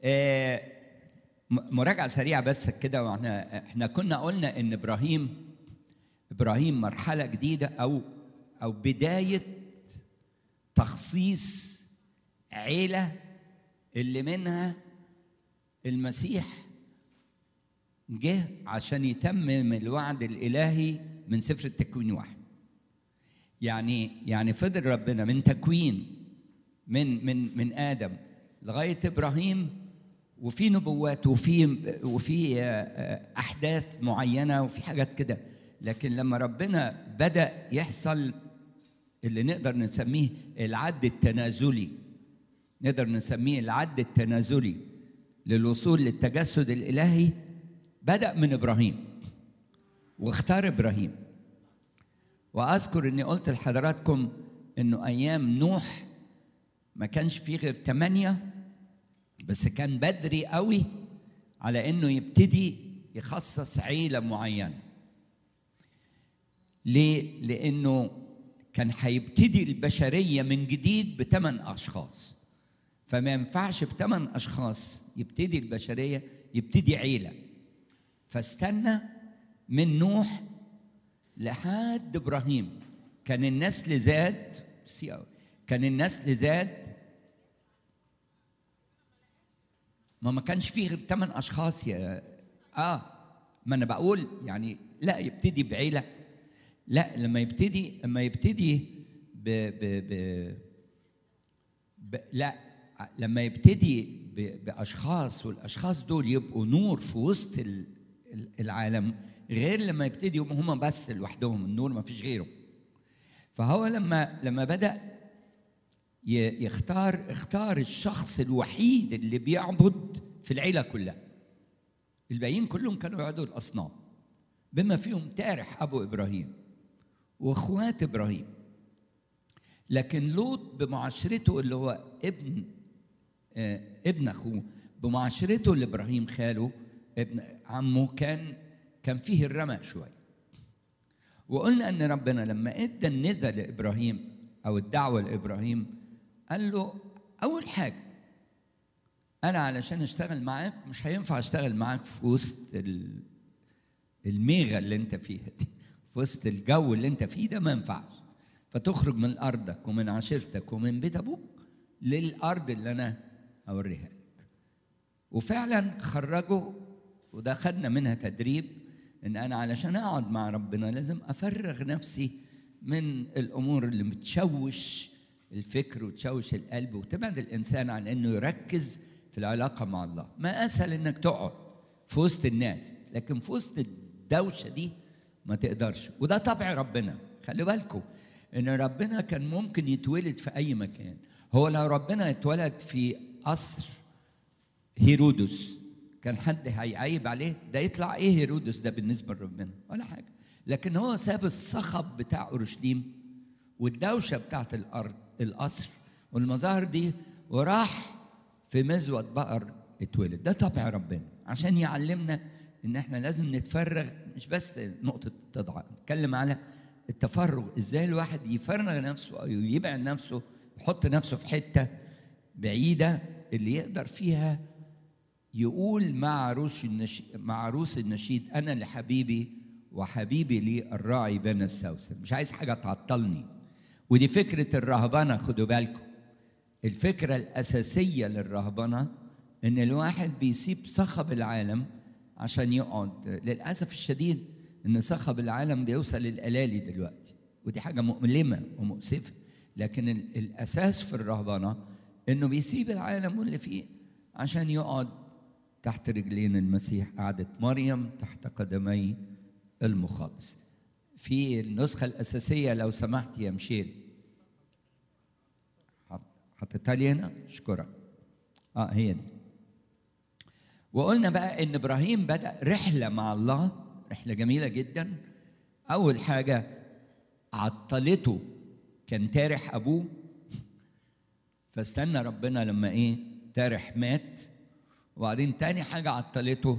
آه، م- مراجعه سريعه بس كده واحنا احنا كنا قلنا ان ابراهيم ابراهيم مرحله جديده او او بدايه تخصيص عيله اللي منها المسيح جه عشان يتمم الوعد الالهي من سفر التكوين واحد يعني يعني فضل ربنا من تكوين من من من ادم لغايه ابراهيم وفي نبوات وفي وفي آه، آه، احداث معينه وفي حاجات كده لكن لما ربنا بدا يحصل اللي نقدر نسميه العد التنازلي نقدر نسميه العد التنازلي للوصول للتجسد الالهي بدا من ابراهيم واختار ابراهيم واذكر اني قلت لحضراتكم انه ايام نوح ما كانش فيه غير ثمانيه بس كان بدري قوي على انه يبتدي يخصص عيله معينه ليه لانه كان هيبتدي البشريه من جديد بثمان اشخاص فما ينفعش بثمان اشخاص يبتدي البشريه يبتدي عيله فاستنى من نوح لحد ابراهيم كان النسل زاد بس أوي. كان النسل زاد ما ما كانش فيه غير ثمان اشخاص يا اه ما انا بقول يعني لا يبتدي بعيله لا لما يبتدي لما يبتدي ب ب ب, ب لا لما يبتدي ب باشخاص والاشخاص دول يبقوا نور في وسط ال- ال- العالم غير لما يبتدي هم بس لوحدهم النور ما فيش غيره فهو لما لما بدا ي- يختار اختار الشخص الوحيد اللي بيعبد في العيله كلها الباقيين كلهم كانوا يعبدوا الاصنام بما فيهم تارح ابو ابراهيم واخوات ابراهيم لكن لوط بمعاشرته اللي هو ابن آه، ابن اخوه بمعاشرته لابراهيم خاله ابن عمه كان كان فيه الرمق شويه وقلنا ان ربنا لما ادى الندى لابراهيم او الدعوه لابراهيم قال له اول حاجه انا علشان اشتغل معاك مش هينفع اشتغل معاك في وسط ال- الميغه اللي انت فيها دي في وسط الجو اللي انت فيه ده ما ينفعش فتخرج من ارضك ومن عشيرتك ومن بيت ابوك للارض اللي انا اوريها لك وفعلا خرجوا وده خدنا منها تدريب ان انا علشان اقعد مع ربنا لازم افرغ نفسي من الامور اللي بتشوش الفكر وتشوش القلب وتبعد الانسان عن انه يركز في العلاقه مع الله ما اسهل انك تقعد في وسط الناس لكن في وسط الدوشه دي ما تقدرش وده طبع ربنا خلي بالكم ان ربنا كان ممكن يتولد في اي مكان هو لو ربنا اتولد في قصر هيرودس كان حد هيعيب عليه ده يطلع ايه هيرودس ده بالنسبه لربنا ولا حاجه لكن هو ساب الصخب بتاع اورشليم والدوشه بتاعت الارض القصر والمظاهر دي وراح في مزود بقر اتولد ده طبع ربنا عشان يعلمنا ان احنا لازم نتفرغ مش بس نقطه تضع نتكلم على التفرغ ازاي الواحد يفرغ نفسه او يبعد نفسه يحط نفسه في حته بعيده اللي يقدر فيها يقول مع عروس النشيد مع عروس النشيد انا لحبيبي وحبيبي لي الراعي بين السوسن مش عايز حاجه تعطلني ودي فكره الرهبنه خدوا بالكم الفكره الاساسيه للرهبنه ان الواحد بيسيب صخب العالم عشان يقعد للاسف الشديد ان صخب العالم بيوصل للالالي دلوقتي ودي حاجه مؤلمه ومؤسفه لكن ال- الاساس في الرهبنه انه بيسيب العالم واللي فيه عشان يقعد تحت رجلين المسيح قعدت مريم تحت قدمي المخلص في النسخة الأساسية لو سمحت يا مشيل حط- حطيتها لي هنا أشكرك اه هي دي وقلنا بقى ان ابراهيم بدا رحله مع الله رحله جميله جدا اول حاجه عطلته كان تارح ابوه فاستنى ربنا لما ايه تارح مات وبعدين تاني حاجه عطلته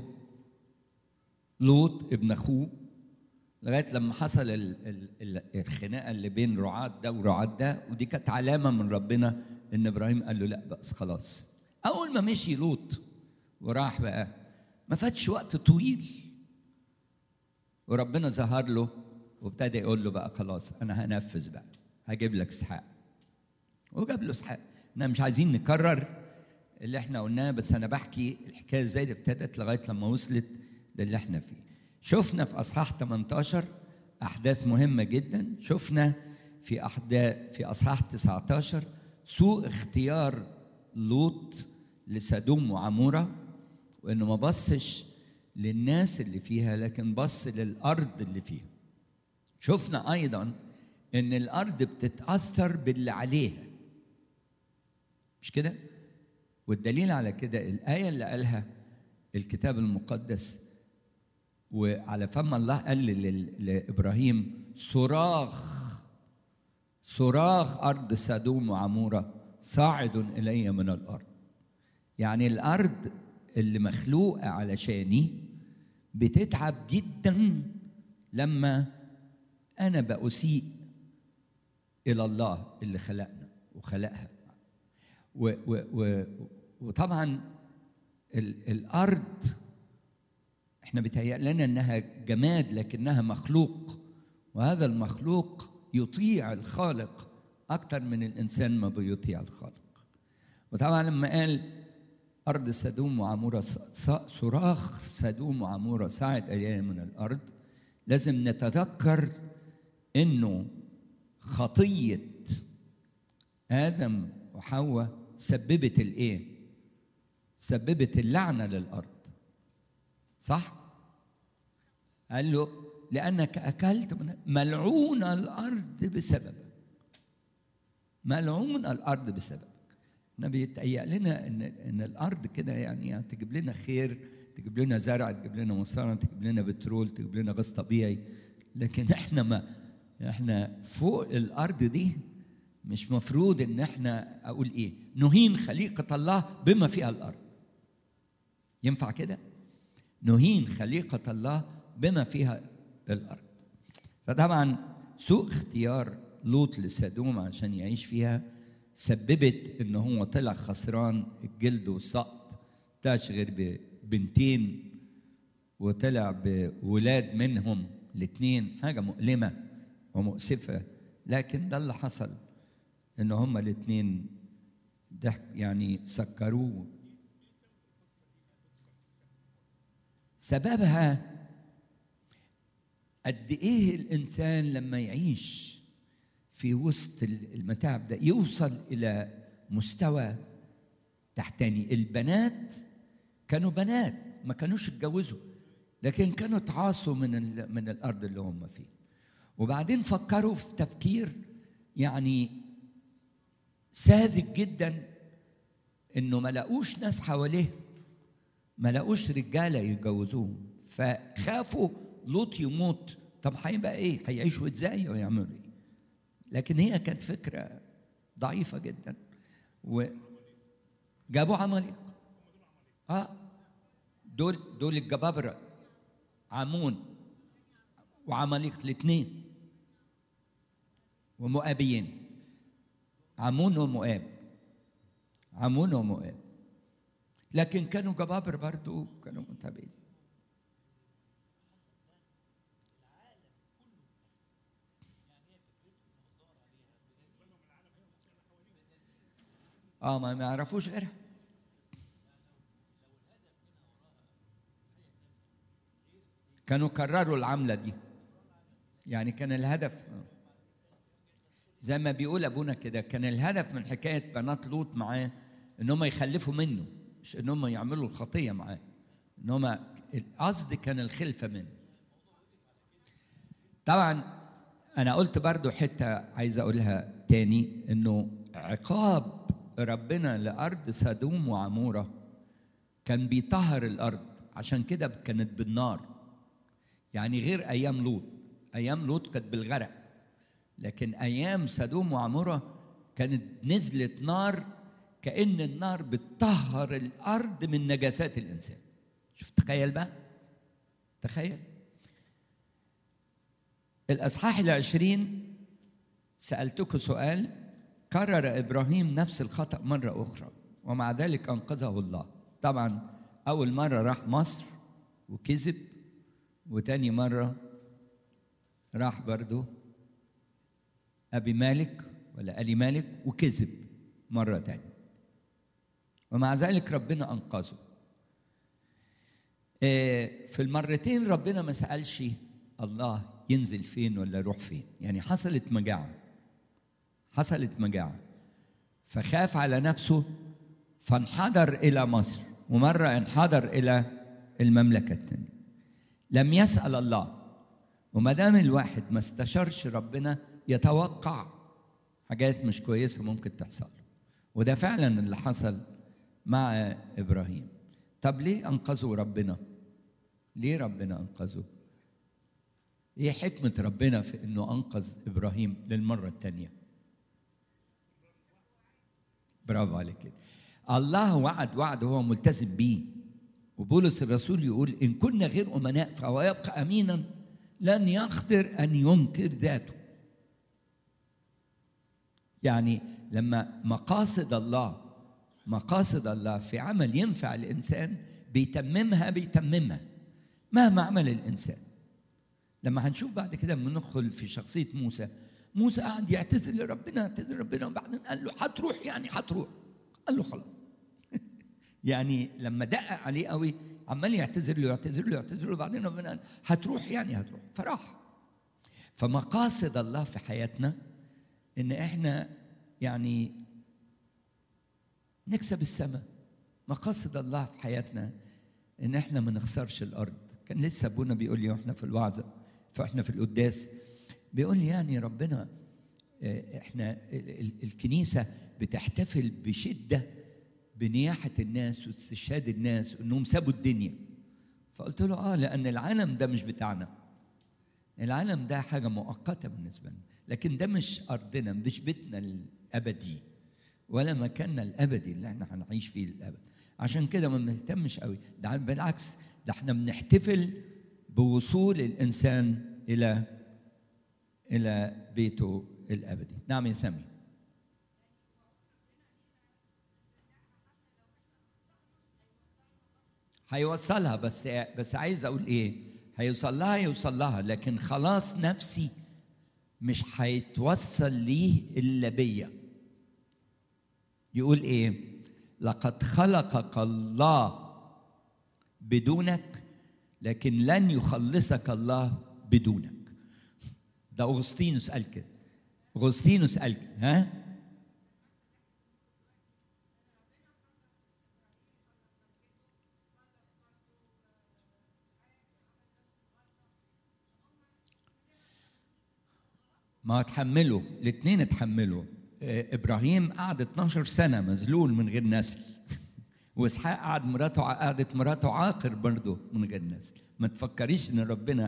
لوط ابن اخوه لغايه لما حصل ال- ال- ال- الخناقه اللي بين رعاة ده ورعاة ده ودي كانت علامه من ربنا ان ابراهيم قال له لا بس خلاص اول ما مشي لوط وراح بقى ما فاتش وقت طويل وربنا ظهر له وابتدى يقول له بقى خلاص انا هنفذ بقى هجيب لك اسحاق وجاب له اسحاق احنا مش عايزين نكرر اللي احنا قلناه بس انا بحكي الحكايه ازاي اللي ابتدت لغايه لما وصلت للي احنا فيه شفنا في اصحاح 18 احداث مهمه جدا شفنا في احداث في اصحاح 19 سوء اختيار لوط لسدوم وعموره وانه ما بصش للناس اللي فيها لكن بص للارض اللي فيها شفنا ايضا ان الارض بتتاثر باللي عليها مش كده والدليل على كده الايه اللي قالها الكتاب المقدس وعلى فم الله قال لل- لابراهيم صراخ صراخ ارض سدوم وعموره صاعد الي من الارض يعني الارض اللي مخلوقه علشاني بتتعب جدا لما انا باسيء الى الله اللي خلقنا وخلقها و و و وطبعا ال الارض احنا بيتهيأ لنا انها جماد لكنها مخلوق وهذا المخلوق يطيع الخالق اكثر من الانسان ما بيطيع الخالق وطبعا لما قال ارض سدوم وعموره ص- ص- صراخ سدوم وعموره صعد اليه من الارض لازم نتذكر انه خطيه ادم وحواء سببت الايه سببت اللعنه للارض صح قال له لانك اكلت من ملعون الارض بسببك ملعون الارض بسببك النبي يتهيأ لنا ان ان الارض كده يعني تجيب لنا خير تجيب لنا زرع تجيب لنا مصانع تجيب لنا بترول تجيب لنا غاز طبيعي لكن احنا ما احنا فوق الارض دي مش مفروض ان احنا اقول ايه نهين خليقه الله بما فيها الارض ينفع كده نهين خليقه الله بما فيها الارض فطبعا سوء اختيار لوط لسدوم عشان يعيش فيها سببت ان هو طلع خسران الجلد والسقط طلعش غير ببنتين وطلع بولاد منهم الاثنين حاجه مؤلمه ومؤسفه لكن ده اللي حصل ان هما الاثنين ضحك يعني سكروه سببها قد ايه الانسان لما يعيش في وسط المتاعب ده يوصل الى مستوى تحتاني البنات كانوا بنات ما كانوش اتجوزوا لكن كانوا اتعاصوا من ال- من الارض اللي هم فيه وبعدين فكروا في تفكير يعني ساذج جدا انه ما لاقوش ناس حواليه ما لاقوش رجاله يتجوزوهم فخافوا لوط يموت طب هيبقى ايه هيعيشوا ازاي ويعملوا ايه لكن هي كانت فكره ضعيفه جدا وجابوا عماليق اه دول دول الجبابره عمون وعماليق الاثنين ومؤابيين عمون ومؤاب عمون ومؤاب لكن كانوا جبابر برضو كانوا متابعين اه ما ما يعرفوش غيرها كانوا كرروا العملة دي يعني كان الهدف زي ما بيقول ابونا كده كان الهدف من حكايه بنات لوط معاه ان هم يخلفوا منه مش ان هم يعملوا الخطيه معاه ان هم القصد كان الخلفه منه طبعا انا قلت برضو حته عايز اقولها تاني انه عقاب ربنا لارض سدوم وعموره كان بيطهر الارض عشان كده كانت بالنار يعني غير ايام لوط ايام لوط كانت بالغرق لكن ايام سدوم وعموره كانت نزلت نار كان النار بتطهر الارض من نجاسات الانسان شوف تخيل بقى تخيل الاصحاح العشرين سالتك سؤال كرر ابراهيم نفس الخطا مره اخرى ومع ذلك انقذه الله طبعا أول مرة راح مصر وكذب وتاني مرة راح برضه أبي مالك ولا ألي مالك وكذب مرة تانية ومع ذلك ربنا أنقذه آه، في المرتين ربنا ما سألش الله ينزل فين ولا يروح فين يعني حصلت مجاعة حصلت مجاعة فخاف على نفسه فانحدر إلى مصر ومرة انحدر إلى المملكة الثانية لم يسأل الله وما دام الواحد ما استشارش ربنا يتوقع حاجات مش كويسة ممكن تحصل له وده فعلا اللي حصل مع إبراهيم طب ليه أنقذوا ربنا؟ ليه ربنا أنقذه؟ ايه حكمة ربنا في انه انقذ ابراهيم للمرة الثانية؟ برافو عليك كده. الله وعد وعد هو ملتزم بيه وبولس الرسول يقول ان كنا غير امناء فهو يبقى امينا لن يقدر ان ينكر ذاته. يعني لما مقاصد الله مقاصد الله في عمل ينفع الانسان بيتممها بيتممها مهما عمل الانسان. لما هنشوف بعد كده لما ندخل في شخصيه موسى موسى قعد يعتذر لربنا يعتذر لربنا وبعدين قال له هتروح يعني هتروح قال له خلاص يعني لما دقق عليه قوي عمال يعتذر له يعتذر له يعتذر له وبعدين ربنا قال هتروح يعني هتروح فراح فمقاصد الله في حياتنا ان احنا يعني نكسب السماء مقاصد الله في حياتنا ان احنا ما نخسرش الارض كان لسه ابونا بيقول لي واحنا في الوعظه فاحنا في القداس بيقول لي يعني ربنا آه، احنا ال- ال- الكنيسه بتحتفل بشده بنياحه الناس واستشهاد الناس انهم سابوا الدنيا فقلت له اه لان العالم ده مش بتاعنا العالم ده حاجه مؤقته بالنسبه لنا لكن ده مش ارضنا مش بيتنا الابدي ولا مكاننا الابدي اللي احنا هنعيش فيه للابد عشان كده ما بنهتمش قوي ده بالعكس ده احنا بنحتفل بوصول الانسان الى الى بيته الابدي نعم يا سامي هيوصلها بس بس عايز اقول ايه هيوصل لها يوصل لها لكن خلاص نفسي مش هيتوصل ليه الا بيا يقول ايه لقد خلقك الله بدونك لكن لن يخلصك الله بدونك ده اغسطينوس قال كده اغسطينوس قال كده ها ما اتحملوا الاثنين اتحملوا آه، ابراهيم قعد 12 سنه مذلول من غير نسل واسحاق قعد مراته قعدت مراته عاقر برضه من غير نسل ما تفكريش ان ربنا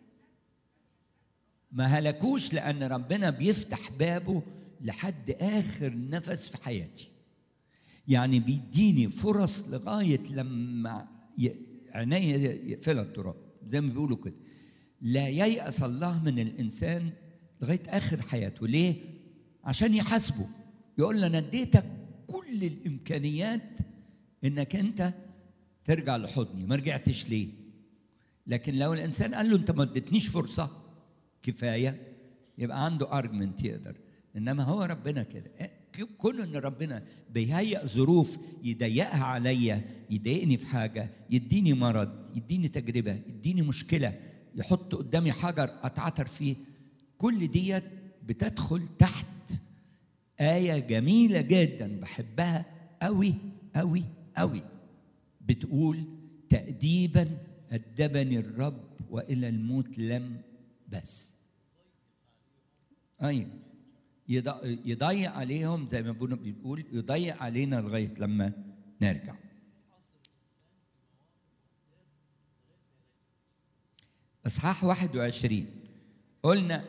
ما هلكوش لان ربنا بيفتح بابه لحد اخر نفس في حياتي يعني بيديني فرص لغايه لما ي- عينيا يقفلها التراب زي ما بيقولوا كده لا ييأس الله من الانسان لغايه اخر حياته ليه عشان يحاسبه يقول له انا اديتك كل الامكانيات انك انت ترجع لحضني ما رجعتش ليه لكن لو الانسان قال له انت ما اديتنيش فرصه كفايه يبقى عنده ارجمنت يقدر انما هو ربنا كده كون ان ربنا بيهيئ ظروف يضيقها عليا يضايقني في حاجه يديني مرض يديني تجربه يديني مشكله يحط قدامي حجر اتعثر فيه كل ديت بتدخل تحت آية جميلة جدا بحبها قوي قوي قوي بتقول تأديبا أدبني الرب وإلى الموت لم بس أيوة يض- يضيع عليهم زي ما ابونا بيقول يضيع علينا لغاية لما نرجع إصحاح 21 قلنا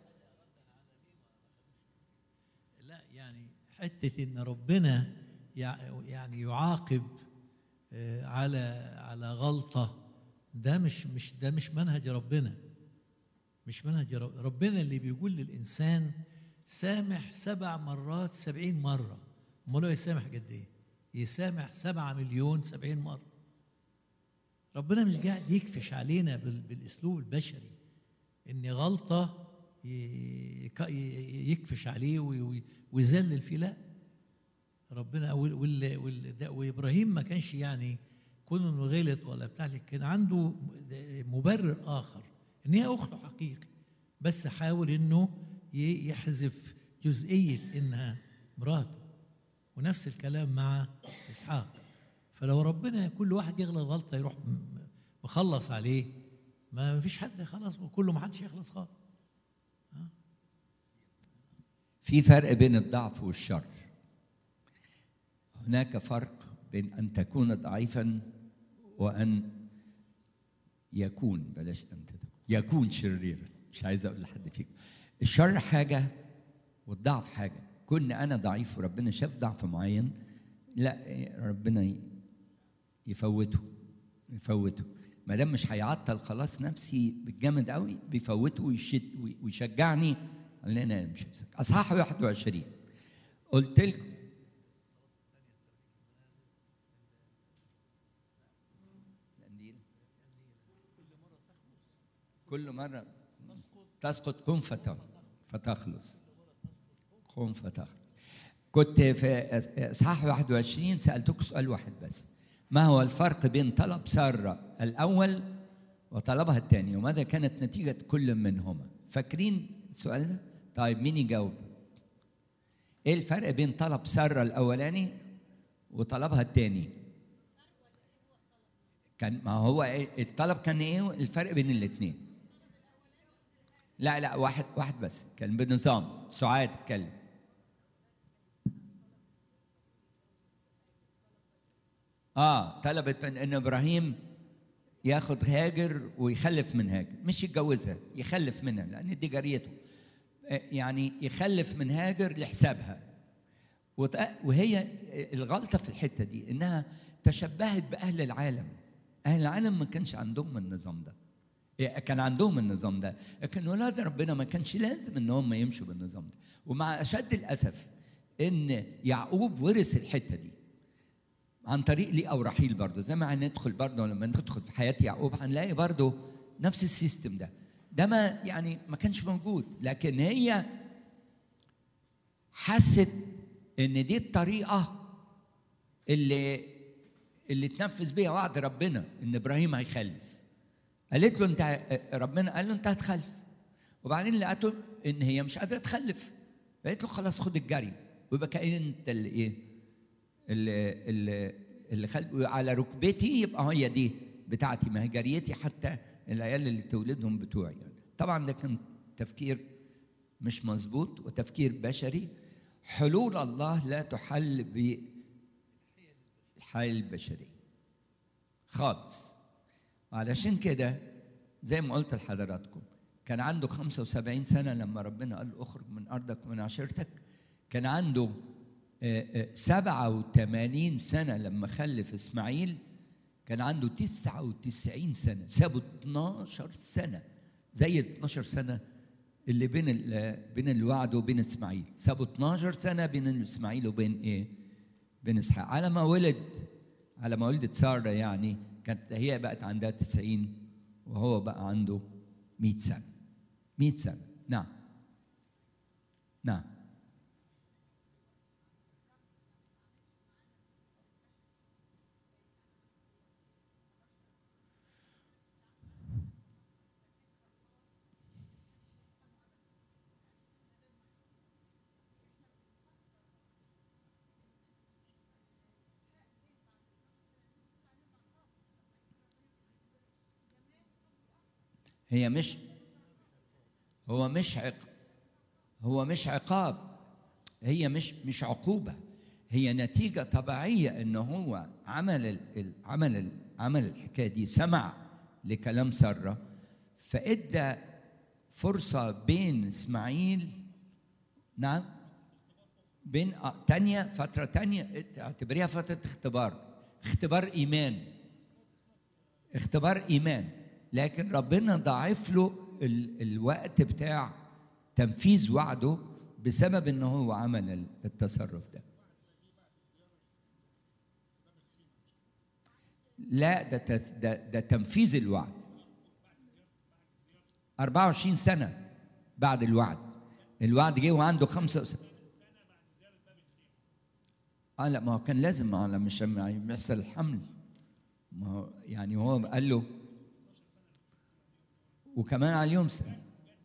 لا يعني حتة إن ربنا يع- يعني يعاقب آه، على على غلطة ده مش مش ده مش منهج ربنا مش منهج رب- ربنا اللي بيقول للإنسان سامح سبع مرات سبعين مرة أمال هو يسامح قد إيه؟ يسامح سبعة مليون سبعين مرة ربنا مش قاعد يكفش علينا بال- بالاسلوب البشري ان غلطه ي- يك- ي- يكفش عليه وي- وي- ويذلل فيه لا ربنا وال وال وال ده- وابراهيم ما كانش يعني كون انه غلط ولا بتاع لكن كان عنده مبرر اخر ان هي اخته حقيقي بس حاول انه ي- يحذف جزئيه انها مراته ونفس الكلام مع اسحاق فلو ربنا كل واحد يغلط غلطه يروح م- مخلص عليه ما فيش حد خلاص كله ما حدش يخلص خالص في فرق بين الضعف والشر هناك فرق بين ان تكون ضعيفا وان يكون بلاش ان تكون يكون شريرا مش عايز اقول لحد فيكم الشر حاجه والضعف حاجه كن انا ضعيف وربنا شاف ضعف معين لا إيه، ربنا ي- يفوته يفوته ما دام مش هيعطل خلاص نفسي بالجامد قوي بيفوته ويشد وي- ويشجعني على ان انا امشي في سكة. اصحاح 21 قلت لكم القنديل. كل مرة تسقط قم فت- فتخلص قم فتخلص كنت في اصحاح 21 سالتك سؤال واحد بس ما هو الفرق بين طلب ساره الاول وطلبها الثاني وماذا كانت نتيجه كل منهما فاكرين السؤال ده طيب مين يجاوب ايه الفرق بين طلب ساره الاولاني وطلبها الثاني كان ما هو إيه الطلب كان ايه الفرق بين الاثنين لا لا واحد واحد بس كان بنظام سعاد اتكلم اه طلبت من ان ابراهيم ياخد هاجر ويخلف من هاجر مش يتجوزها يخلف منها لان دي جاريته آه، يعني يخلف من هاجر لحسابها وت- وهي الغلطه في الحته دي انها تشبهت باهل العالم اهل العالم ما كانش عندهم النظام ده إيه، كان عندهم النظام ده لكن ولاد ربنا ما كانش لازم ان هم يمشوا بالنظام ده ومع اشد الاسف ان يعقوب ورث الحته دي عن طريق ليه او رحيل برضه زي ما هندخل برضه لما ندخل في حياه يعقوب هنلاقي برضه نفس السيستم ده ده ما يعني ما كانش موجود لكن هي حست ان دي الطريقه اللي اللي تنفذ بيها وعد ربنا ان ابراهيم هيخلف قالت له انت ربنا قال له انت هتخلف وبعدين لقيته ان هي مش قادره تخلف قالت له خلاص خد الجري ويبقى كأن انت اللي ايه اللي اللي اللي خلق على ركبتي يبقى هي دي بتاعتي ما هي جريتي حتى العيال اللي تولدهم بتوعي يعني. طبعا ده كان تفكير مش مظبوط وتفكير بشري حلول الله لا تحل بالحياة البشرية خالص علشان كده زي ما قلت لحضراتكم كان عنده 75 سنة لما ربنا قال له اخرج من أرضك ومن عشيرتك كان عنده آه، آه، 87 سنة لما خلف إسماعيل كان عنده 99 سنة سابوا 12 سنة زي ال 12 سنة اللي بين ال- بين الوعد وبين إسماعيل سابوا 12 سنة بين إسماعيل وبين إيه؟ بين إسحاق على ما ولد على ما ولدت سارة يعني كانت هي بقت عندها 90 وهو بقى عنده 100 سنة 100 سنة نعم نعم هي مش هو مش عق هو مش عقاب هي مش مش عقوبة هي نتيجة طبيعية ان هو عمل ال ال- عمل ال عمل الحكاية دي سمع لكلام سارة فادى فرصة بين اسماعيل نعم بين آه، تانية فترة تانية اعتبريها فترة اختبار اختبار إيمان اختبار ايمان لكن ربنا ضاعف له ال- الوقت بتاع تنفيذ وعده بسبب ان هو عمل ال- التصرف ده لا ده تت- ده, ده تنفيذ الوعد 24 سنة بعد الوعد الوعد جه وعنده خمسة وس... اه لا ما هو كان لازم ما هو لما مش لما يحصل الحمل ما هو يعني هو قال له وكمان على اليوم سنة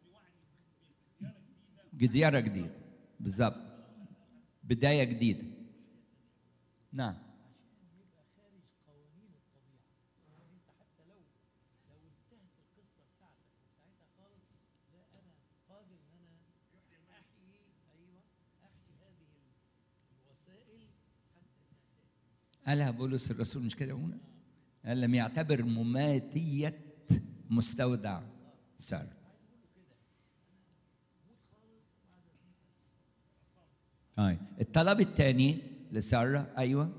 جزيرة جديدة بالظبط بداية جديدة نعم قالها بولس الرسول مش كده هنا قال لم يعتبر مماتية مستودع سار طيب الطلب الثاني لسارة ايوه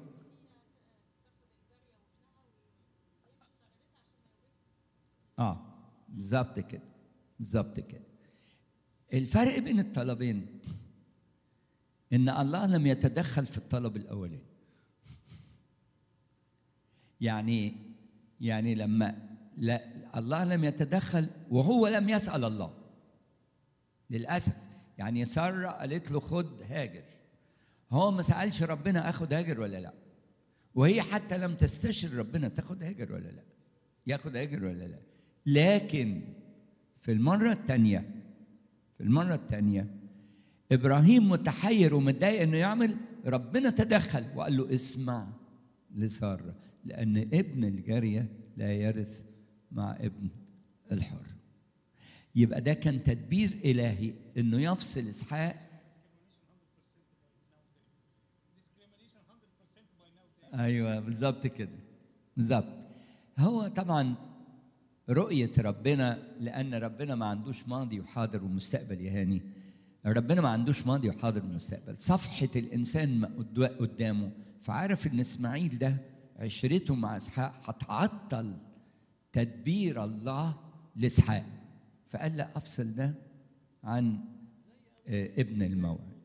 اه بالظبط كده بالظبط كده الفرق بين الطلبين ان الله لم يتدخل في الطلب الاولاني يعني يعني لما لا الله لم يتدخل وهو لم يسأل الله للأسف يعني سارة قالت له خد هاجر هو ما سألش ربنا أخد هاجر ولا لا وهي حتى لم تستشر ربنا تاخد هاجر ولا لا ياخد هاجر ولا لا لكن في المرة الثانية في المرة الثانية إبراهيم متحير ومتضايق إنه يعمل ربنا تدخل وقال له اسمع لسارة لأن ابن الجارية لا يرث مع ابن الحر يبقى ده كان تدبير إلهي إنه يفصل إسحاق أيوه بالظبط كده بالظبط هو طبعا رؤية ربنا لأن ربنا ما عندوش ماضي وحاضر ومستقبل يا هاني ربنا ما عندوش ماضي وحاضر ومستقبل صفحة الإنسان ما قد- قدامه فعارف إن إسماعيل ده عشرته مع إسحاق هتعطل تدبير الله لإسحاق فقال لا أفصل ده عن آه، ابن الموعد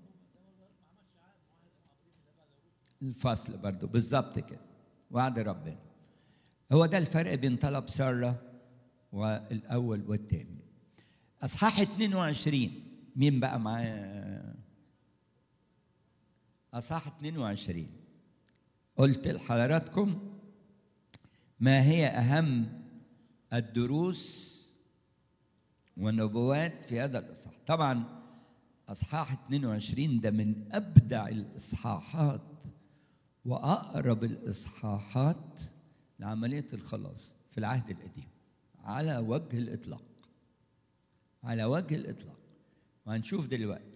الفصل برضه بالظبط كده وعد ربنا هو ده الفرق بين طلب سارة والأول والثاني أصحاح 22 مين بقى معايا أصحاح 22 قلت لحضراتكم ما هي أهم الدروس والنبوات في هذا الإصحاح طبعا أصحاح 22 ده من أبدع الإصحاحات وأقرب الإصحاحات لعملية الخلاص في العهد القديم على وجه الإطلاق على وجه الإطلاق وهنشوف دلوقتي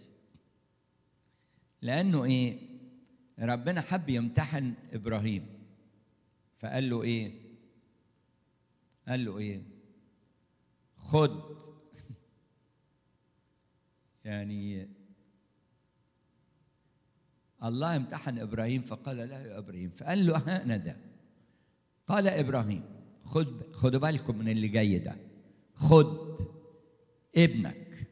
لأنه إيه ربنا حب يمتحن إبراهيم فقال له إيه قال له إيه خد يعني الله امتحن ابراهيم فقال له يا ابراهيم فقال له ها انا ده قال ابراهيم خد خدوا بالكم من اللي جاي ده خد ابنك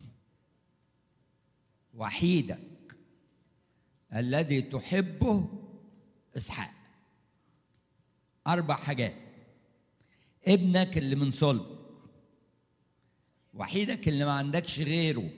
وحيدك الذي تحبه اسحاق اربع حاجات ابنك اللي من صلب وحيدك اللي ما عندكش غيره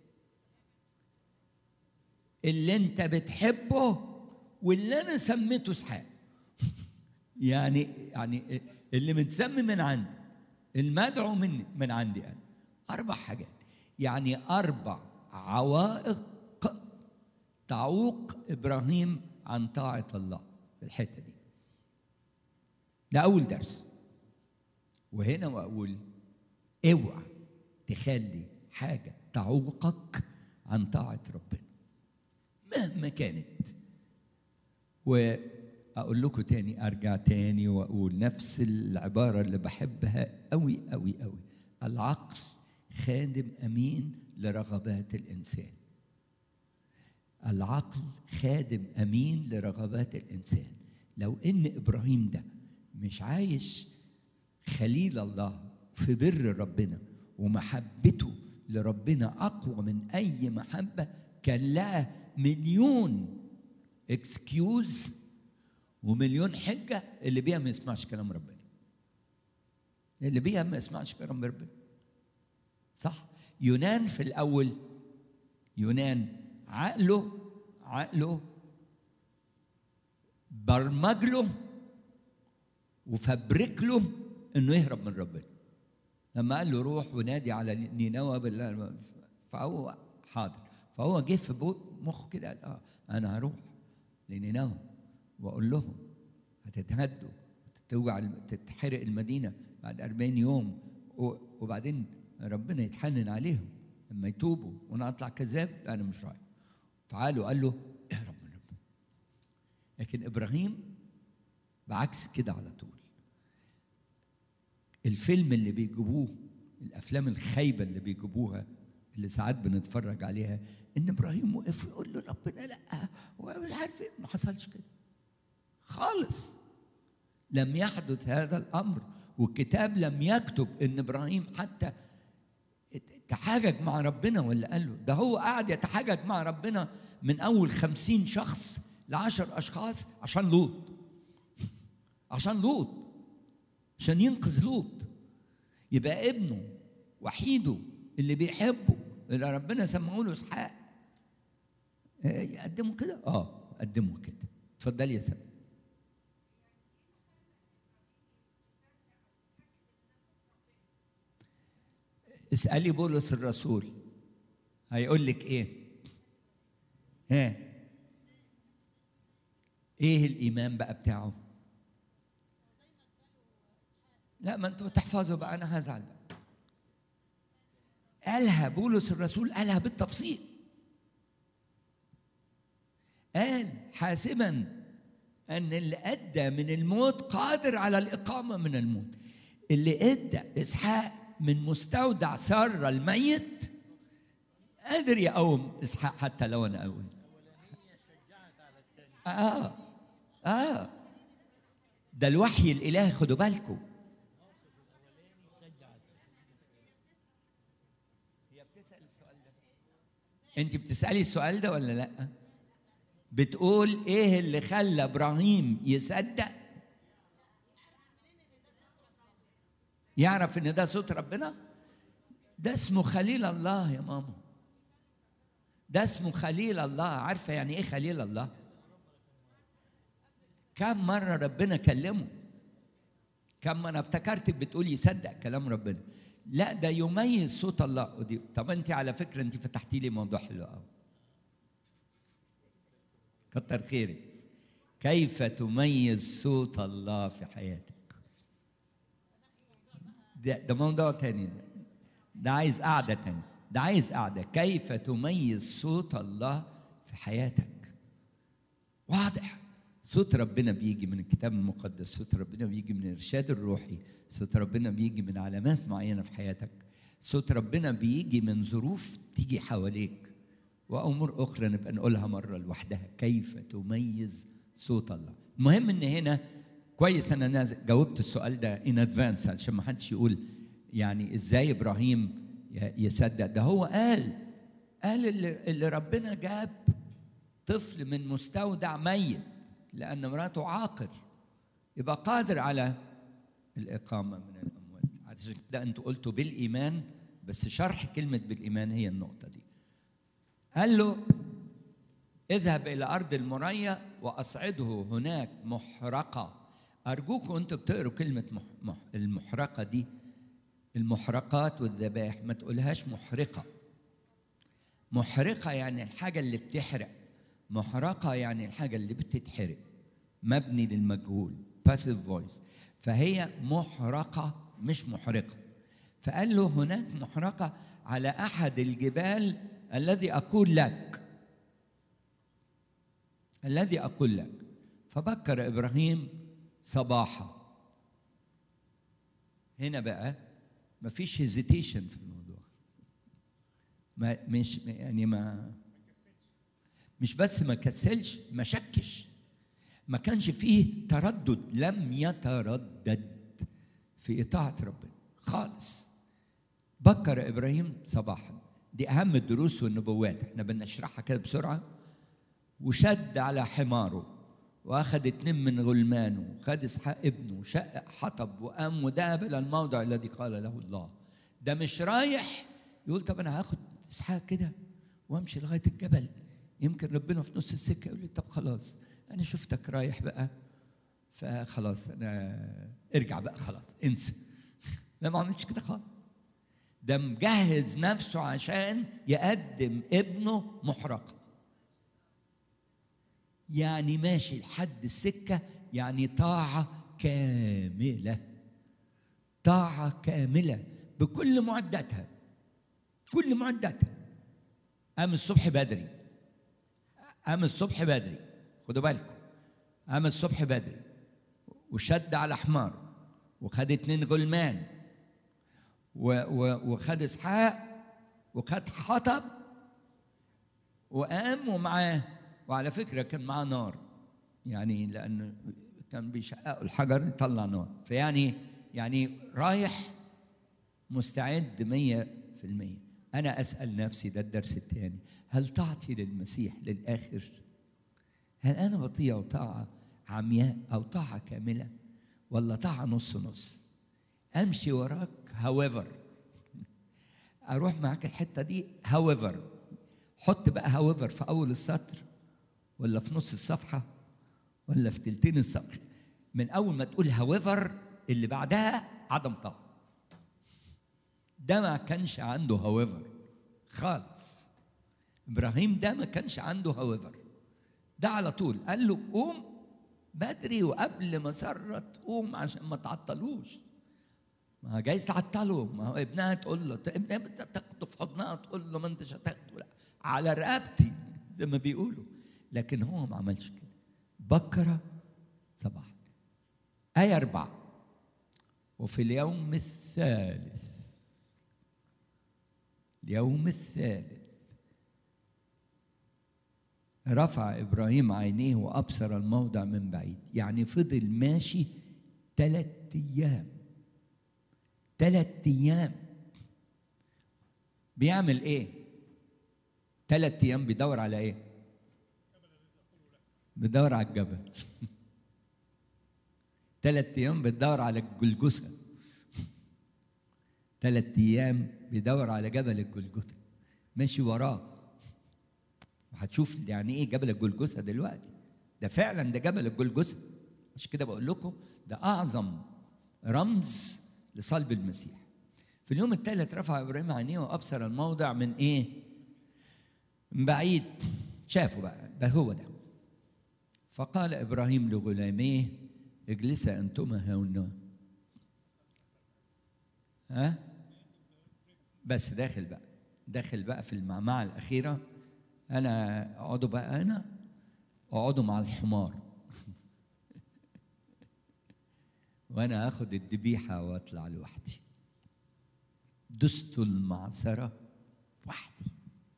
اللي انت بتحبه واللي انا سميته اسحاق يعني يعني اللي متسمي من عندي المدعو من من عندي انا اربع حاجات يعني اربع عوائق تعوق ابراهيم عن طاعه الله في الحته دي ده اول درس وهنا واقول اوعى تخلي حاجه تعوقك عن طاعه ربنا مهما كانت واقول لكم تاني ارجع تاني واقول نفس العباره اللي بحبها قوي قوي قوي العقل خادم امين لرغبات الانسان العقل خادم امين لرغبات الانسان لو ان ابراهيم ده مش عايش خليل الله في بر ربنا ومحبته لربنا اقوى من اي محبه كان لها مليون اكسكيوز ومليون حجه اللي بيها ما يسمعش كلام ربنا اللي بيها ما يسمعش كلام ربنا صح يونان في الاول يونان عقله عقله برمج له وفبرك له انه يهرب من ربنا لما قال له روح ونادي على نينوى بالله فهو حاضر فهو جه في مخه كده قال اه انا هروح لنينوى واقول لهم هتتهدوا تتوجع تتحرق المدينه بعد 40 يوم وبعدين ربنا يتحنن عليهم لما يتوبوا وانا اطلع كذاب لا انا مش رايح فعاله قال له اهرب من ربنا لكن ابراهيم بعكس كده على طول الفيلم اللي بيجيبوه الافلام الخايبه اللي بيجيبوها اللي ساعات بنتفرج عليها ان ابراهيم وقف يقول له ربنا لا ومش عارف ايه ما حصلش كده خالص لم يحدث هذا الامر والكتاب لم يكتب ان ابراهيم حتى تحاجج مع ربنا ولا قال له ده هو قاعد يتحاجج مع ربنا من اول خمسين شخص لعشر اشخاص عشان لوط عشان لوط عشان ينقذ لوط يبقى ابنه وحيده اللي بيحبه اللي ربنا سماه له اسحاق يقدمه كده اه قدمه كده اتفضلي يا سامي اسألي بولس الرسول هيقول لك ايه ها ايه الايمان بقى بتاعه لا ما انتوا تحفظوا بقى انا هزعل بقى قالها بولس الرسول قالها بالتفصيل قال حاسبا ان اللي ادى من الموت قادر على الاقامه من الموت اللي ادى اسحاق من مستودع سارة الميت قادر يقوم اسحاق حتى لو انا اقول اه اه ده الوحي الالهي خدوا بالكم هي بتسال السؤال ده انت بتسالي السؤال ده ولا لا بتقول ايه اللي خلى ابراهيم يصدق يعرف ان ده صوت ربنا ده اسمه خليل الله يا ماما ده اسمه خليل الله عارفه يعني ايه خليل الله كم مره ربنا كلمه كم انا افتكرتك بتقول يصدق كلام ربنا لا ده يميز صوت الله ودي طب انت على فكره انت فتحتي لي موضوع حلو قوي كتر خيرك كيف تميز صوت الله في حياتك ده, ده موضوع تاني ده. ده عايز قعدة تانية ده عايز قعدة كيف تميز صوت الله في حياتك واضح صوت ربنا بيجي من الكتاب المقدس صوت ربنا بيجي من الإرشاد الروحي صوت ربنا بيجي من علامات معينة في حياتك صوت ربنا بيجي من ظروف تيجي حواليك وأمور أخرى نبقى نقولها مرة لوحدها كيف تميز صوت الله المهم إن هنا كويس انا نازل جاوبت السؤال ده ان ادفانس عشان ما حدش يقول يعني ازاي ابراهيم يصدق ده هو قال قال اللي, اللي ربنا جاب طفل من مستودع ميت لان مراته عاقر يبقى قادر على الاقامه من الاموات عشان كده انتوا قلتوا بالايمان بس شرح كلمه بالايمان هي النقطه دي قال له اذهب الى ارض المريا واصعده هناك محرقه أرجوكم أنتوا بتقروا كلمة مح مح المحرقة دي المحرقات والذبائح ما تقولهاش محرقة محرقة يعني الحاجة اللي بتحرق محرقة يعني الحاجة اللي بتتحرق مبني للمجهول passive voice فهي محرقة مش محرقة فقال له هناك محرقة على أحد الجبال الذي أقول لك الذي أقول لك فبكر إبراهيم صباحا هنا بقى مفيش هيزيتيشن في الموضوع ما مش يعني ما مش بس ما كسلش ما شكش ما كانش فيه تردد لم يتردد في إطاعة ربنا خالص بكر إبراهيم صباحا دي أهم الدروس والنبوات احنا بنشرحها كده بسرعة وشد على حماره واخذ اتنين من غلمانه وخد اسحاق ابنه وشق حطب وقام وذهب الى الموضع الذي قال له الله ده مش رايح يقول طب انا هاخد اسحاق كده وامشي لغايه الجبل يمكن ربنا في نص السكه يقول لي طب خلاص انا شفتك رايح بقى فخلاص انا ارجع بقى خلاص انسى لا ما عملتش كده خالص ده مجهز نفسه عشان يقدم ابنه محرقه يعني ماشي لحد السكه يعني طاعه كامله طاعه كامله بكل معداتها كل معداتها قام الصبح بدري قام الصبح بدري خدوا بالكم قام الصبح بدري وشد على حمار وخد اتنين غلمان و و وخد اسحاق وخد حطب وقام ومعاه وعلى فكره كان معاه نار يعني لانه كان بيشققوا الحجر يطلع نار فيعني يعني رايح مستعد مية في المية أنا أسأل نفسي ده الدرس الثاني هل طاعتي للمسيح للآخر هل أنا بطيع طاعة عمياء أو طاعة كاملة ولا طاعة نص نص أمشي وراك however أروح معاك الحتة دي however حط بقى however في أول السطر ولا في نص الصفحة ولا في تلتين السطر من أول ما تقول however اللي بعدها عدم طاعة ده ما كانش عنده however خالص إبراهيم ده ما كانش عنده however ده على طول قال له قوم بدري وقبل ما سارة تقوم عشان ما تعطلوش ما جايز تعطله ما هو ابنها تقول له ابنها تاخده في حضنها تقول له ما انتش هتاخده لا على رقبتي زي ما بيقولوا لكن هو ما عملش كده بكر صباحا آية أربعة وفي اليوم الثالث اليوم الثالث رفع ابراهيم عينيه وابصر الموضع من بعيد يعني فضل ماشي ثلاث ايام ثلاث ايام بيعمل ايه ثلاث ايام بيدور على ايه بيدور على الجبل ثلاث ايام بتدور على الجلجثه ثلاث ايام بيدور على جبل الجلجثه ماشي وراه وهتشوف يعني ايه جبل الجلجثه دلوقتي ده فعلا ده جبل الجلجثه عشان كده بقول لكم ده اعظم رمز لصلب المسيح في اليوم الثالث رفع ابراهيم عينيه وابصر الموضع من ايه من بعيد شافوا بقى ده هو ده فقال ابراهيم لغلاميه اجلسا انتما هنا ها بس داخل بقى داخل بقى في المعمعة الأخيرة أنا اقعدوا بقى أنا اقعدوا مع الحمار وأنا آخد الذبيحة وأطلع لوحدي دست المعصرة وحدي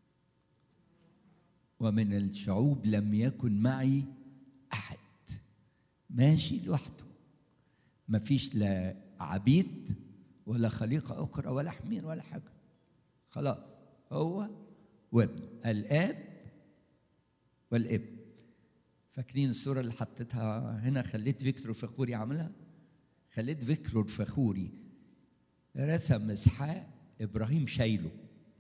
ومن الشعوب لم يكن معي أحد ماشي لوحده مفيش لا عبيد ولا خليقة أخرى ولا حمير ولا حاجة خلاص هو وابنه الآب والابن فاكرين الصورة اللي حطيتها هنا خليت فيكتور فخوري عملها خليت فيكتور فخوري رسم اسحاق ابراهيم شايله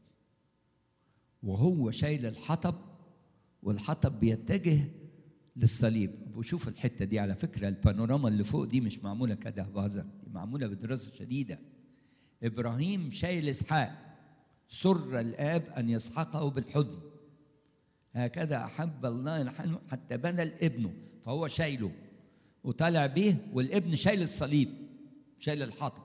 وهو شايل الحطب والحطب بيتجه للصليب وشوف الحته دي على فكره البانوراما اللي فوق دي مش معموله كده بهزر دي معموله بدراسه شديده ابراهيم شايل اسحاق سر الاب ان يسحقه بالحضن هكذا احب الله نحن حتى بنى الابن فهو شايله وطالع بيه والابن شايل الصليب شايل الحطب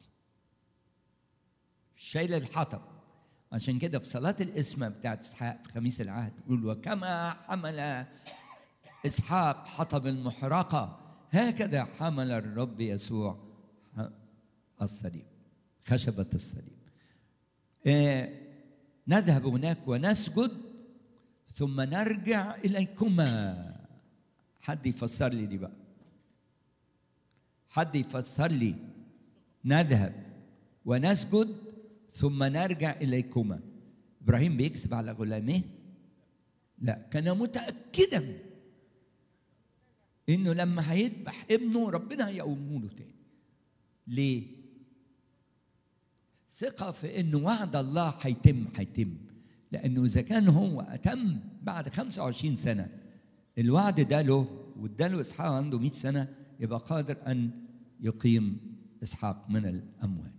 شايل الحطب عشان كده في صلاة الإسمة بتاعت إسحاق في خميس العهد يقول وكما حمل إسحاق حطب المحرقة هكذا حمل الرب يسوع الصليب خشبة الصليب آه نذهب هناك ونسجد ثم نرجع إليكما حد يفسر لي دي بقى حد يفسر لي نذهب ونسجد ثم نرجع إليكما إبراهيم بيكذب على غلاميه لا كان متأكدا انه لما هيذبح ابنه ربنا هيقومه له تاني ليه ثقه في انه وعد الله هيتم هيتم لانه اذا كان هو اتم بعد 25 سنه الوعد ده له واداله اسحاق عنده 100 سنه يبقى قادر ان يقيم اسحاق من الاموات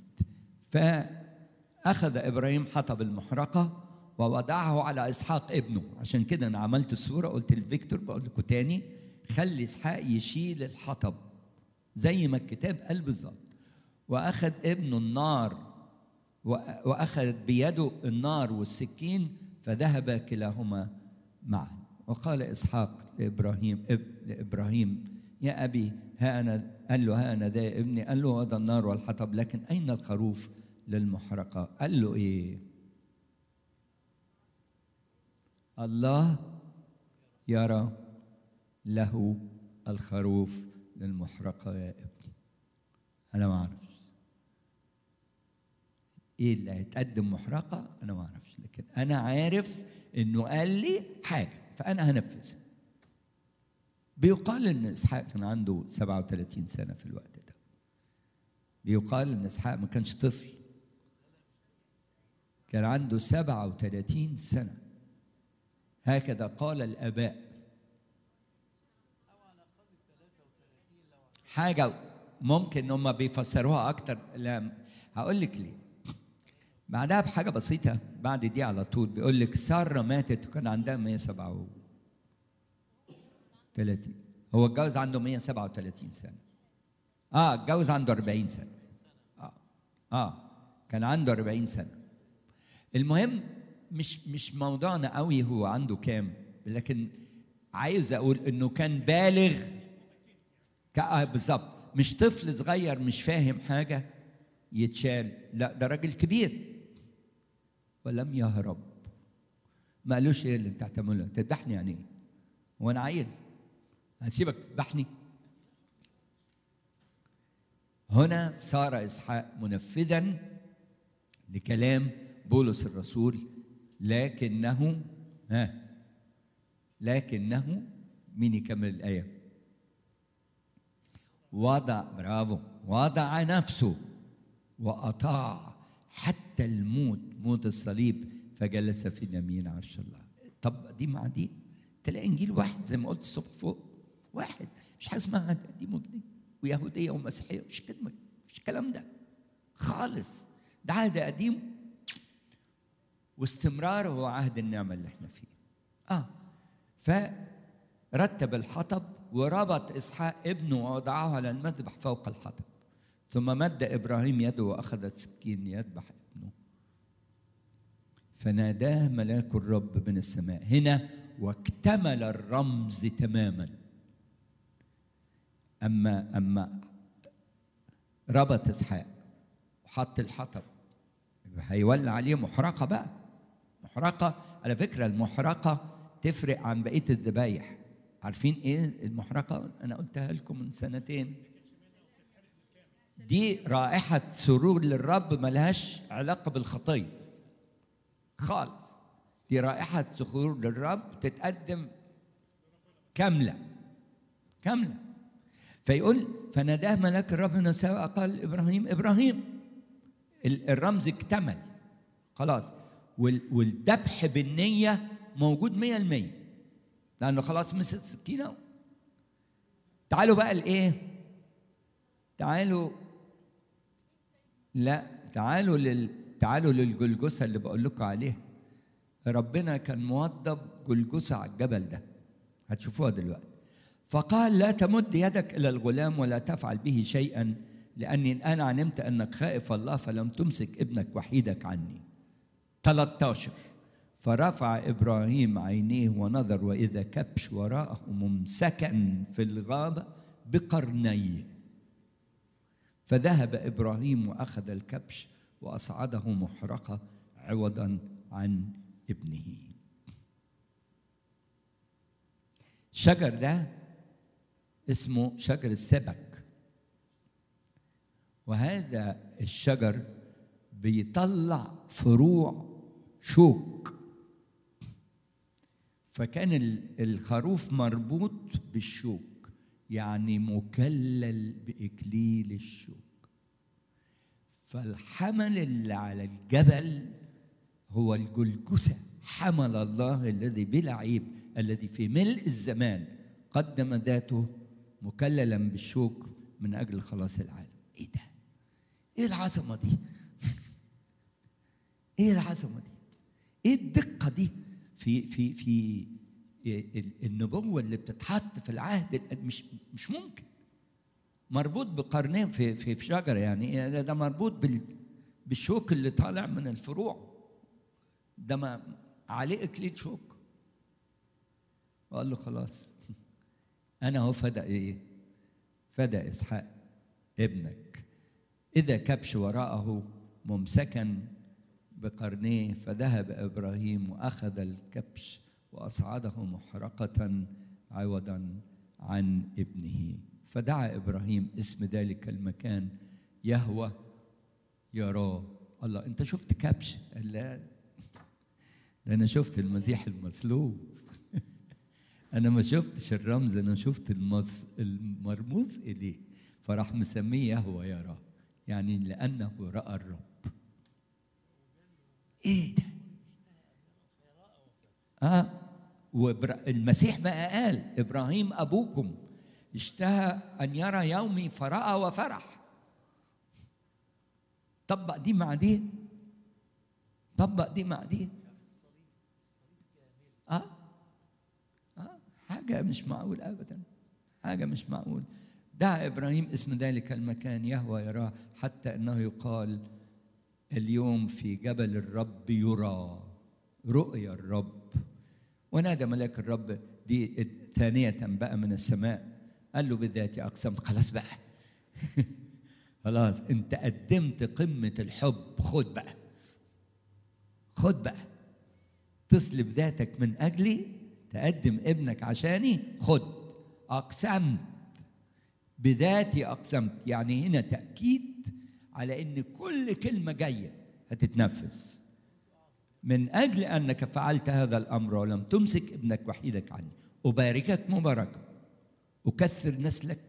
فاخذ ابراهيم حطب المحرقه ووضعه على اسحاق ابنه عشان كده انا عملت الصوره قلت لفيكتور بقول لكم تاني خلي اسحاق يشيل الحطب زي ما الكتاب قال بالظبط واخذ ابنه النار واخذ بيده النار والسكين فذهب كلاهما معا وقال اسحاق لابراهيم لابراهيم يا ابي ها انا قال له ها انا ده ابني قال له هذا النار والحطب لكن اين الخروف للمحرقه قال له ايه الله يرى له الخروف للمحرقه يا ابني انا ما اعرفش ايه اللي هيتقدم محرقه انا ما اعرفش لكن انا عارف انه قال لي حاجه فانا هنفذها بيقال ان اسحاق كان عنده 37 سنه في الوقت ده بيقال ان اسحاق ما كانش طفل كان عنده 37 سنه هكذا قال الاباء حاجه ممكن هم بيفسروها اكتر لا هقول لك ليه بعدها بحاجة بسيطة بعد دي على طول بيقول لك سارة ماتت وكان عندها 137 هو اتجوز عنده 137 سنة اه اتجوز عنده 40 سنة اه اه كان عنده 40 سنة المهم مش مش موضوعنا قوي هو عنده كام لكن عايز اقول انه كان بالغ آه بالظبط مش طفل صغير مش فاهم حاجه يتشال لا ده راجل كبير ولم يهرب ما قالوش ايه اللي انت هتعمله تذبحني يعني ايه وانا عيل هسيبك تذبحني هنا صار اسحاق منفذا لكلام بولس الرسول لكنه ها لكنه مين يكمل الايه وضع برافو وضع نفسه واطاع حتى الموت موت الصليب فجلس في يمين عرش الله طب دي مع دي تلاقي انجيل واحد زي ما قلت الصبح فوق واحد مش حاجه اسمها دي مجدي ويهوديه ومسيحيه مفيش كلمه مفيش الكلام ده خالص ده عهد قديم واستمرار هو عهد النعمه اللي احنا فيه اه فرتب الحطب وربط اسحاق ابنه ووضعه على المذبح فوق الحطب ثم مد ابراهيم يده واخذ سكين يذبح ابنه فناداه ملاك الرب من السماء هنا واكتمل الرمز تماما اما اما ربط اسحاق وحط الحطب هيولع عليه محرقه بقى محرقه على فكره المحرقه تفرق عن بقيه الذبايح عارفين ايه المحرقه انا قلتها لكم من سنتين دي رائحة سرور للرب ملهاش علاقة بالخطية خالص دي رائحة سرور للرب تتقدم كاملة كاملة فيقول فناداه ملاك الرب من السماء قال إبراهيم إبراهيم الرمز اكتمل خلاص والذبح بالنية موجود مية المية لأنه خلاص مسك سكينة تعالوا بقى الإيه تعالوا لا تعالوا لل تعالوا للجلجثة اللي بقول لكم عليها ربنا كان موضب جلجثة على الجبل ده هتشوفوها دلوقتي فقال لا تمد يدك إلى الغلام ولا تفعل به شيئا لأني أنا علمت أنك خائف الله فلم تمسك ابنك وحيدك عني 13 فرفع إبراهيم عينيه ونظر وإذا كبش وراءه ممسكا في الغابة بقرنيه فذهب ابراهيم واخذ الكبش واصعده محرقه عوضا عن ابنه الشجر ده اسمه شجر السبك وهذا الشجر بيطلع فروع شوك فكان الخروف مربوط بالشوك يعني مكلل باكليل الشوك فالحمل اللي على الجبل هو الجلجثه حمل الله الذي بلا عيب الذي في ملء الزمان قدم ذاته مكللا بالشوك من اجل خلاص العالم ايه ده ايه العظمه دي ايه العظمه دي ايه الدقه دي في في في النبوه اللي بتتحط في العهد مش مش ممكن مربوط بقرنين في في في شجره يعني ده, ده مربوط بال بالشوك اللي طالع من الفروع ده ما عليه اكليل شوك وقال له خلاص انا هو فدى ايه فدى اسحاق ابنك اذا كبش وراءه ممسكا بقرنيه فذهب ابراهيم واخذ الكبش واصعده محرقه عوضا عن ابنه فدعا ابراهيم اسم ذلك المكان يهوى يراه الله انت شفت كبش قال لا ده انا شفت المسيح المصلوب انا ما شفتش الرمز انا شفت المص... المرموز اليه فراح مسميه يهوى يراه يعني لانه راى الرب ايه ده اه والمسيح بقى قال ابراهيم ابوكم اشتهى ان يرى يومي فراى وفرح طبق دي مع دي طبق دي مع دي اه اه حاجه مش معقول ابدا حاجه مش معقول دعا ابراهيم اسم ذلك المكان يهوى يراه حتى انه يقال اليوم في جبل الرب يرى رؤيا الرب ونادى ملاك الرب دي ثانية بقى من السماء قال له بذاتي أقسمت خلاص بقى خلاص أنت قدمت قمة الحب خد بقى خد بقى تصلب ذاتك من أجلي تقدم ابنك عشاني خد أقسمت بذاتي أقسمت يعني هنا تأكيد على ان كل كلمه جايه هتتنفذ من اجل انك فعلت هذا الامر ولم تمسك ابنك وحيدك عني اباركك مباركه اكثر نسلك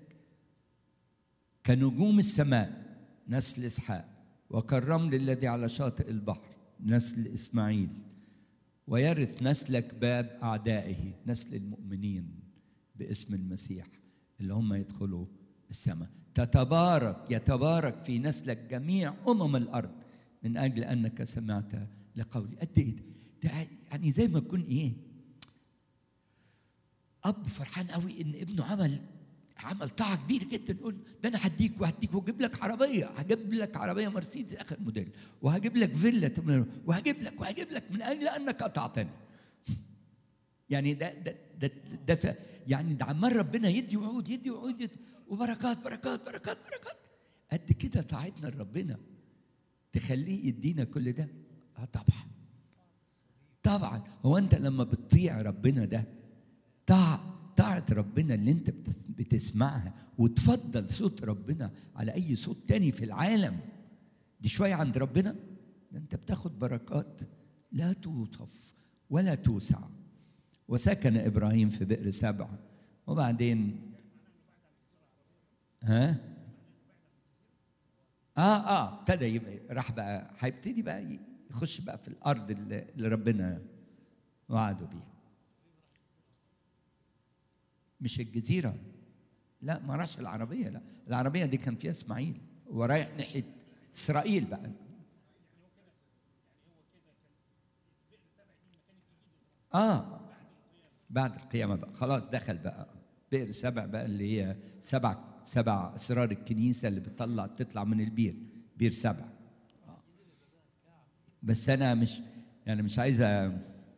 كنجوم السماء نسل اسحاق وكالرمل الذي على شاطئ البحر نسل اسماعيل ويرث نسلك باب اعدائه نسل المؤمنين باسم المسيح اللي هم يدخلوا السماء تتبارك يتبارك في نسلك جميع امم الارض من اجل انك سمعت لقولي قد ايه ده, ده يعني زي ما تكون ايه اب فرحان قوي ان ابنه عمل عمل طاعه كبيره جدا يقول ده انا هديك وهديك واجيب لك عربيه هجيب لك عربيه مرسيدس اخر موديل وهجيب لك فيلا وهجيب لك وهجيب لك من اجل انك اطعتني يعني ده ده ده, ده, ده يعني ده عمال ربنا يدي وعود يدي وعود يدي وبركات بركات بركات بركات قد كده طاعتنا لربنا تخليه يدينا كل ده اه طبعا طبعا هو انت لما بتطيع ربنا ده طاعة طاعة ربنا اللي انت بتسمعها وتفضل صوت ربنا على اي صوت تاني في العالم دي شوية عند ربنا ده انت بتاخد بركات لا توصف ولا توسع وسكن ابراهيم في بئر سبع وبعدين ها اه اه ابتدى يبقى راح بقى هيبتدي بقى يخش بقى في الارض اللي, اللي ربنا وعده بيها مش الجزيره لا ما راحش العربيه لا العربيه دي كان فيها اسماعيل ورايح ناحيه اسرائيل بقى اه بعد القيامه بقى خلاص دخل بقى بئر سبع بقى اللي هي سبع سبع اسرار الكنيسه اللي بتطلع تطلع من البير بير سبع بس انا مش يعني مش عايزه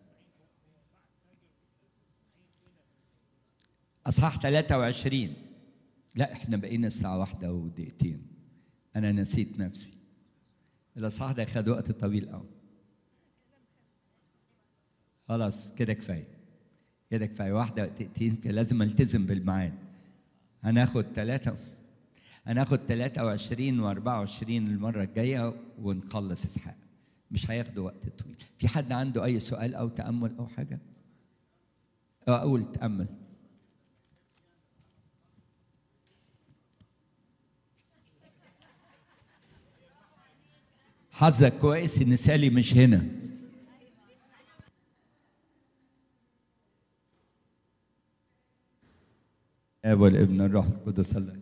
اصحاح 23 لا احنا بقينا الساعه واحدة ودقيقتين انا نسيت نفسي الاصحاح ده خد وقت طويل قوي خلاص كده كفايه كده كفايه واحدة دقيقتين لازم التزم بالميعاد هناخد ثلاثة هناخد 23 و24 المرة الجاية ونخلص إسحاق مش هياخدوا وقت طويل في حد عنده أي سؤال أو تأمل أو حاجة أو أقول تأمل حظك كويس ان سالي مش هنا اب والابن الروح القدس الله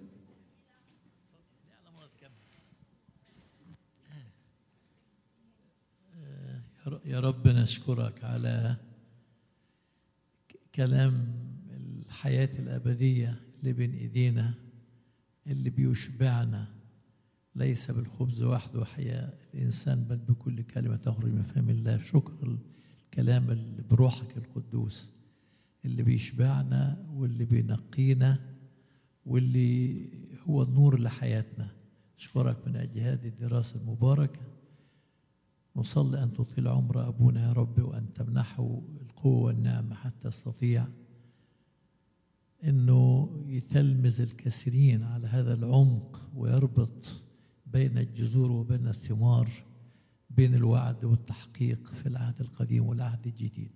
يا ر- يا رب نشكرك على ك- كلام الحياة الأبدية اللي بين إيدينا اللي بيشبعنا ليس بالخبز وحده حياة الإنسان بل بكل كلمة تخرج من فم الله شكر الكلام اللي بروحك القدوس اللي بيشبعنا واللي بينقينا واللي هو النور لحياتنا أشكرك من أجل هذه الدراسة المباركة نصلي أن تطيل عمر أبونا يا رب وأن تمنحه القوة والنعمة حتى يستطيع أنه يتلمذ الكثيرين على هذا العمق ويربط بين الجذور وبين الثمار بين الوعد والتحقيق في العهد القديم والعهد الجديد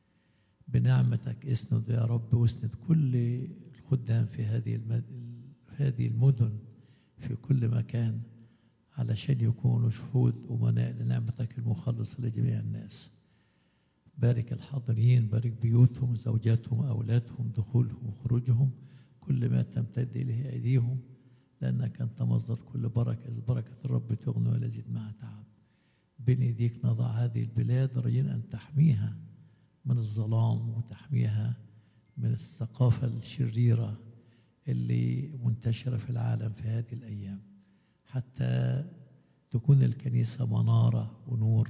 بنعمتك اسند يا رب واسند كل الخدام في هذه المد... في هذه المدن في كل مكان علشان يكونوا شهود أمناء لنعمتك المخلصة لجميع الناس بارك الحاضرين بارك بيوتهم زوجاتهم أولادهم دخولهم وخروجهم كل ما تمتد إليه أيديهم لأنك أنت مصدر كل بركة إذ بركة الرب تغني ولا يزيد معها تعب بين إيديك نضع هذه البلاد راجين أن تحميها من الظلام وتحميها من الثقافة الشريرة اللي منتشرة في العالم في هذه الأيام حتى تكون الكنيسة منارة ونور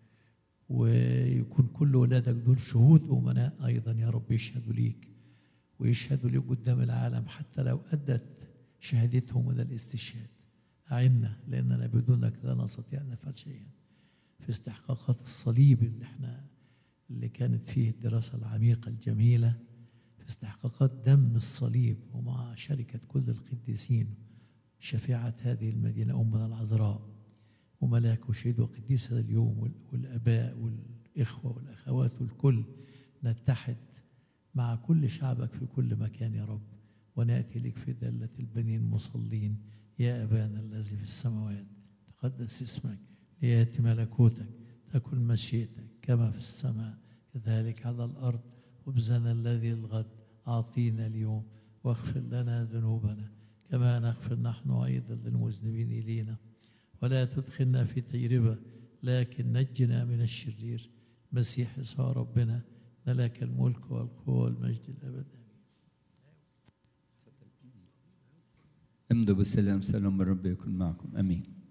ويكون كل ولادك دول شهود أمناء أيضا يا رب يشهدوا ليك ويشهدوا ليك قدام العالم حتى لو أدت شهادتهم إلى الاستشهاد أعنا لأننا بدونك لا نستطيع أن نفعل شيئا في استحقاقات الصليب اللي احنا اللي كانت فيه الدراسة العميقة الجميلة في استحقاقات دم الصليب ومع شركة كل القديسين شفيعة هذه المدينة أمنا العذراء وملاك وشهيد وقديس هذا اليوم وال- والآباء والإخوة والأخوات والكل نتحد مع كل شعبك في كل مكان يا رب ونأتي لك في دلة البنين مصلين يا أبانا الذي في السماوات تقدس اسمك ليأتي ملكوتك تكن مشيئتك كما في السماء كذلك على الأرض خبزنا الذي الغد أعطينا اليوم واغفر لنا ذنوبنا كما نغفر نحن أيضا للمذنبين إلينا ولا تدخلنا في تجربة لكن نجنا من الشرير مسيح يسوع ربنا لك الملك والقوة والمجد الأبد امضوا بالسلام سلام الرب يكون معكم امين